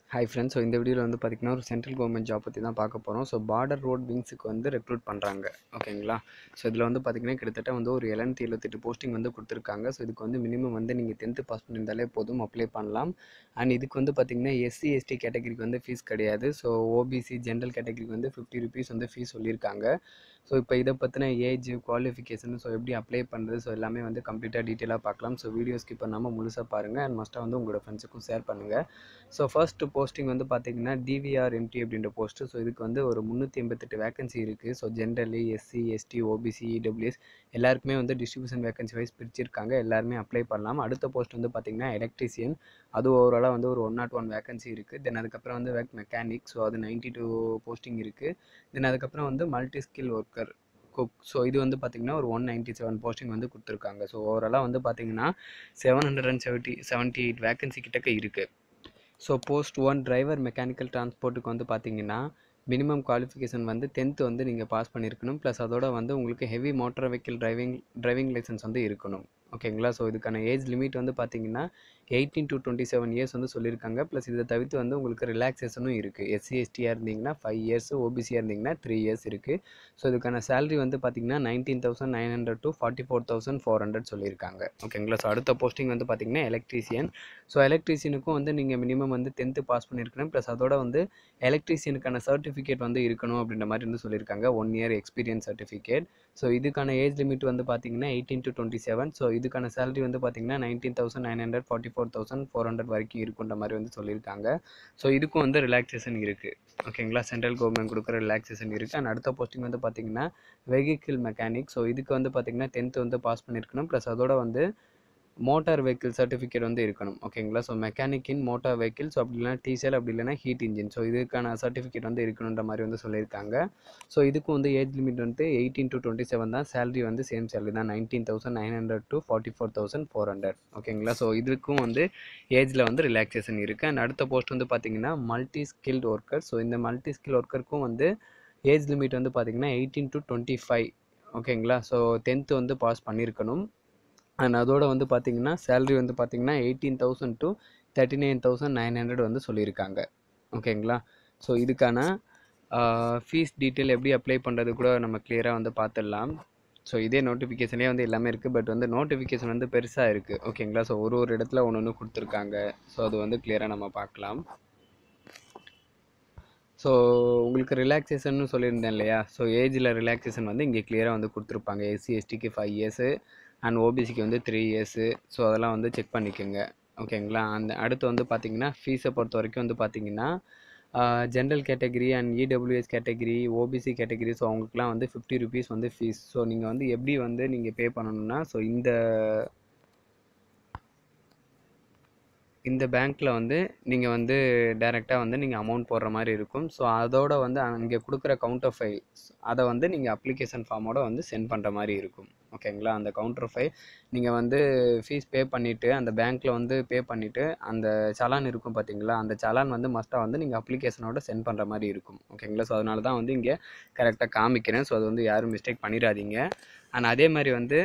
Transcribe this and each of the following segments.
hi friends so இந்த வீடியோவில் வந்து பார்த்திங்கன்னா ஒரு சென்ட்ரல் கவர்மெண்ட் ஜாப் பற்றி தான் பார்க்க போகிறோம் ஸோ பார்டர் ரோட் விங்ஸுக்கு வந்து ரெக்ரூட் பண்ணுறாங்க ஓகேங்களா ஸோ இதில் வந்து பார்த்திங்கன்னா கிட்டத்தட்ட வந்து ஒரு எழுநூத்தி எழுபத்தெட்டு போஸ்டிங் வந்து கொடுத்துருக்காங்க ஸோ இதுக்கு வந்து மினிமம் வந்து நீங்கள் டென்த்து பாஸ் பண்ணியிருந்தாலே போதும் அப்ளை பண்ணலாம் அண்ட் இதுக்கு வந்து பார்த்திங்கன்னா எஸ்சி எஸ்டி கேட்டகரிக்கு வந்து ஃபீஸ் கிடையாது ஸோ ஓபிசி ஜென்ரல் கேட்டகரிக்கு வந்து ஃபிஃப்டி ருபீஸ் வந்து ஃபீஸ் சொல்லியிருக்காங்க ஸோ இப்போ இதை பற்றின ஏஜ் குவாலிஃபிகேஷன் ஸோ எப்படி அப்ளை பண்ணுறது ஸோ எல்லாமே வந்து கம்ப்ளீட்டாக டீட்டெயிலாக பார்க்கலாம் ஸோ வீடியோ ஸ்கிப் பண்ணாமல் முழுசாக பாருங்கள் அண்ட் மஸ்ட்டாக வந்து உங்களோட ஃப்ரெண்ட்ஸுக்கும் ஷேர் பண்ணுங்கள் ஸோ ஃபர்ஸ்ட் போஸ்டிங் வந்து பார்த்தீங்கன்னா டிவிஆர் எம்டி அப்படின்ற போஸ்ட்டு ஸோ இதுக்கு வந்து ஒரு முந்நூற்றி எண்பத்தெட்டு வேகன்சி இருக்குது so generally SC ST OBC EWS எல்லாருக்குமே வந்து டிஸ்ட்ரிபியூஷன் வேகன்சி வைஸ் பிரிச்சிருக்காங்க எல்லாருமே அப்ளை பண்ணலாம் அடுத்த போஸ்ட் வந்து பார்த்தீங்கன்னா எலக்ட்ரிஷியன் அது ஓவராலாக வந்து ஒரு ஒன் நாட் ஒன் வேகன்சி இருக்குது தென் அதுக்கப்புறம் வந்து வேக் மெக்கானிக் ஸோ அது நைன்ட்டி டூ போஸ்டிங் இருக்குது தென் அதுக்கப்புறம் வந்து multi skill worker cook so இது வந்து பார்த்திங்கன்னா ஒரு ஒன் நைன்ட்டி செவன் போஸ்டிங் வந்து கொடுத்துருக்காங்க ஸோ ஓவராலாக வந்து பார்த்திங்கன்னா seven hundred and seventy seventy eight vacancy கிட்டக்க இருக்குது so post one driver mechanical டிரான்ஸ்போர்ட்டுக்கு வந்து பார்த்தீங்கன்னா மினிமம் குவாலிஃபிகேஷன் வந்து டென்த்து வந்து நீங்கள் பாஸ் பண்ணியிருக்கணும் ப்ளஸ் அதோட வந்து உங்களுக்கு heavy motor vehicle driving driving licence வந்து இருக்கணும் ஓகேங்களா ஸோ இதுக்கான ஏஜ் லிமிட் வந்து பார்த்தீங்கன்னா eighteen to twenty seven years வந்து சொல்லியிருக்காங்க ப்ளஸ் இதை தவிர்த்து வந்து உங்களுக்கு ரிலாக்ஸேஷனும் இருக்குது எஸ்சி எஸ்டியாக இருந்தீங்கன்னா ஃபைவ் இயர்ஸ் ஓபிசியாக இருந்தீங்கன்னா த்ரீ இயர்ஸ் இருக்குது ஸோ இதுக்கான சேலரி வந்து பார்த்தீங்கன்னா nineteen thousand nine hundred to forty four thousand four hundred சொல்லியிருக்காங்க ஓகேங்களா ஸோ அடுத்த போஸ்டிங் வந்து பார்த்தீங்கன்னா எலக்ட்ரீஷியன் ஸோ எலக்ட்ரீஷியனுக்கும் வந்து நீங்கள் மினிமம் வந்து டென்த்து பாஸ் பண்ணியிருக்கணும் ப்ளஸ் அதோட வந்து எலக்ட்ரீஷியனுக்கான சர்டிஃபிகேட் வந்து இருக்கணும் அப்படின்ற மாதிரி வந்து சொல்லியிருக்காங்க one year experience certificate so இதுக்கான ஏஜ் லிமிட் வந்து பார்த்தீங்கன்னா eighteen to twenty seven so இதுக்கான சேலரி வந்து பார்த்தீங்கன்னா nineteen thousand nine hundred forty four thousand four hundred வரைக்கும் இருக்குன்ற மாதிரி வந்து சொல்லியிருக்காங்க ஸோ இதுக்கும் வந்து ரிலாக்ஸேஷன் இருக்குது ஓகேங்களா சென்ட்ரல் கவர்மெண்ட் கொடுக்குற ரிலாக்ஸேஷன் இருக்குது அண்ட் அடுத்த போஸ்டிங் வந்து பார்த்தீங்கன்னா வெஹிக்கிள் மெக்கானிக் ஸோ இதுக்கு வந்து பார்த்தீங்கன்னா டென்த்து வந்து பாஸ் பண்ணியிருக்கணும் ப்ளஸ் அதோட வந்து மோட்டார் வெஹிக்கிள் சர்டிஃபிகேட் வந்து இருக்கணும் ஓகேங்களா so mechanic in motor vehicle so அப்படி இல்லைனா டீசல் அப்படி இல்லைனா ஹீட் இன்ஜின் ஸோ இதுக்கான சர்டிஃபிகேட் வந்து இருக்கணுன்ற மாதிரி வந்து சொல்லியிருக்காங்க ஸோ இதுக்கும் வந்து ஏஜ் லிமிட் வந்து எயிட்டீன் டு டுவெண்ட்டி செவன் தான் சேலரி வந்து சேம் சேலரி தான் nineteen thousand nine hundred to forty four thousand four hundred ஓகேங்களா ஸோ இதுக்கும் வந்து ஏஜில் வந்து ரிலாக்ஸேஷன் இருக்குது அண்ட் அடுத்த போஸ்ட் வந்து பார்த்தீங்கன்னா மல்டி ஸ்கில்ட் ஒர்க்கர் ஸோ இந்த மல்டி ஸ்கில் ஒர்க்கருக்கும் வந்து ஏஜ் லிமிட் வந்து பார்த்தீங்கன்னா எயிட்டீன் டு டுவெண்ட்டி ஃபைவ் ஓகேங்களா ஸோ டென்த்து வந்து பாஸ் பண்ணியிருக்கணும் அண்ட் அதோட வந்து பார்த்தீங்கன்னா சேலரி வந்து பார்த்தீங்கன்னா eighteen thousand to thirty nine thousand nine hundred வந்து சொல்லியிருக்காங்க ஓகேங்களா ஸோ இதுக்கான ஃபீஸ் டீட்டெயில் எப்படி அப்ளை பண்ணுறது கூட நம்ம கிளியராக வந்து பார்த்துடலாம் ஸோ இதே நோட்டிஃபிகேஷனே வந்து எல்லாமே இருக்குது பட் வந்து நோட்டிஃபிகேஷன் வந்து பெருசாக இருக்குது ஓகேங்களா ஸோ ஒரு ஒரு இடத்துல ஒன்று ஒன்று கொடுத்துருக்காங்க ஸோ அது வந்து கிளியராக நம்ம பார்க்கலாம் ஸோ உங்களுக்கு ரிலாக்ஸேஷன் சொல்லியிருந்தேன் இல்லையா ஸோ ஏஜில் ரிலாக்ஸேஷன் வந்து இங்கே கிளியராக வந்து கொடுத்துருப்பாங்க எஸ்சி எஸ்டிக்கு ஃபைவ் இயர்ஸு அண்ட் ஓபிசிக்கு வந்து த்ரீ இயர்ஸு ஸோ அதெல்லாம் வந்து செக் பண்ணிக்கோங்க ஓகேங்களா அந்த அடுத்து வந்து பார்த்தீங்கன்னா ஃபீஸை பொறுத்த வரைக்கும் வந்து பார்த்தீங்கன்னா general category and EWS category OBC category so அவங்களுக்குலாம் வந்து ஃபிஃப்டி ருபீஸ் வந்து ஃபீஸ் ஸோ நீங்கள் வந்து எப்படி வந்து நீங்கள் பே பண்ணணும்னா ஸோ இந்த இந்த பேங்க்கில் வந்து நீங்கள் வந்து டைரெக்டாக வந்து நீங்கள் அமௌண்ட் போடுற மாதிரி இருக்கும் ஸோ அதோட வந்து அங்கே கொடுக்குற கவுண்டர் ஃபைல்ஸ் அதை வந்து நீங்கள் அப்ளிகேஷன் ஃபார்மோட வந்து சென்ட் பண்ணுற மாதிரி இருக்கும் ஓகேங்களா அந்த கவுண்டர் ஃபைல் நீங்கள் வந்து ஃபீஸ் பே பண்ணிவிட்டு அந்த பேங்க்கில் வந்து பே பண்ணிவிட்டு அந்த சலான் இருக்கும் பார்த்தீங்களா அந்த சலான் வந்து மஸ்ட்டாக வந்து நீங்கள் அப்ளிகேஷனோட சென்ட் பண்ணுற மாதிரி இருக்கும் ஓகேங்களா ஸோ அதனால தான் வந்து இங்கே கரெக்டாக காமிக்கிறேன் ஸோ அது வந்து யாரும் மிஸ்டேக் பண்ணிடாதீங்க அண்ட் அதே மாதிரி வந்து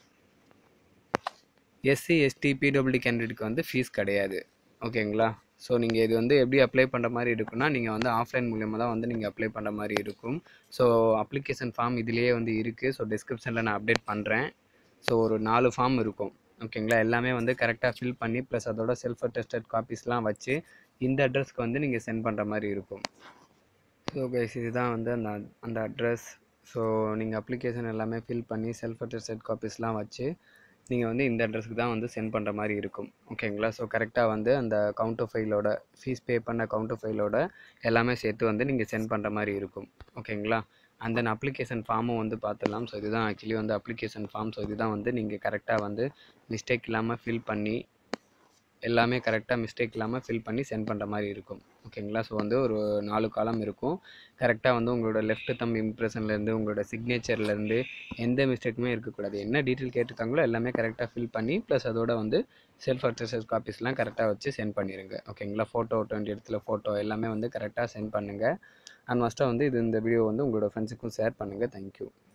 எஸ்சி எஸ்டி பிடபிள்யூடி கேண்டிடேட்க்கு வந்து ஃபீஸ் கிடையாது ஓகேங்களா ஸோ நீங்கள் இது வந்து எப்படி அப்ளை பண்ணுற மாதிரி இருக்குன்னா நீங்கள் வந்து ஆஃப்லைன் மூலியமாக தான் வந்து நீங்கள் அப்ளை பண்ணுற மாதிரி இருக்கும் ஸோ அப்ளிகேஷன் ஃபார்ம் இதுலேயே வந்து இருக்குது ஸோ டிஸ்கிரிப்ஷனில் நான் அப்டேட் பண்ணுறேன் ஸோ ஒரு நாலு ஃபார்ம் இருக்கும் ஓகேங்களா எல்லாமே வந்து கரெக்டாக ஃபில் பண்ணி ப்ளஸ் அதோட செல்ஃப் அட்டஸ்டட் காப்பீஸ்லாம் வச்சு இந்த அட்ரஸ்க்கு வந்து நீங்கள் சென்ட் பண்ணுற மாதிரி இருக்கும் ஸோ கைஸ் இதுதான் வந்து அந்த அந்த அட்ரஸ் ஸோ நீங்கள் அப்ளிகேஷன் எல்லாமே ஃபில் பண்ணி செல்ஃப் அட்டஸ்டட் காப்பீஸ்லாம் வச்சு நீங்கள் வந்து இந்த அட்ரஸ்க்கு தான் வந்து சென்ட் பண்ணுற மாதிரி இருக்கும் ஓகேங்களா ஸோ கரெக்டாக வந்து அந்த கவுண்டர் ஃபைலோட ஃபீஸ் பே பண்ண கவுண்டர் ஃபைலோட எல்லாமே சேர்த்து வந்து நீங்கள் சென்ட் பண்ணுற மாதிரி இருக்கும் ஓகேங்களா அந்த அப்ளிகேஷன் ஃபார்மும் வந்து பார்த்துடலாம் ஸோ இதுதான் ஆக்சுவலி வந்து அப்ளிகேஷன் ஃபார்ம் ஸோ இதுதான் வந்து நீங்கள் கரெக்டாக வந்து மிஸ்டேக் இல்லாமல் ஃபில் பண்ணி எல்லாமே கரெக்டாக மிஸ்டேக் இல்லாமல் ஃபில் பண்ணி சென்ட் பண்ணுற மாதிரி இருக்கும் ஓகேங்களா ஸோ வந்து ஒரு நாலு காலம் இருக்கும் கரெக்டாக வந்து உங்களோட லெஃப்ட் தம் இம்ப்ரெஷன்லேருந்து உங்களோட சிக்னேச்சர்லேருந்து எந்த மிஸ்டேக்குமே இருக்கக்கூடாது என்ன டீட்டெயில் கேட்டிருக்காங்களோ எல்லாமே கரெக்டாக ஃபில் பண்ணி ப்ளஸ் அதோட வந்து செல்ஃப் அட்ரஸஸ் காப்பீஸ்லாம் கரெக்டாக வச்சு சென்ட் பண்ணிடுங்க ஓகேங்களா ஃபோட்டோ டுவெண்ட்டி இடத்துல ஃபோட்டோ எல்லாமே வந்து கரெக்டாக சென்ட் பண்ணுங்கள் அண்ட் மஸ்ட்டாக வந்து இது இந்த வீடியோ வந்து உங்களோட ஃப்ரெண்ட்ஸுக்கும் ஷேர் பண்ணுங்கள் தேங்க்யூ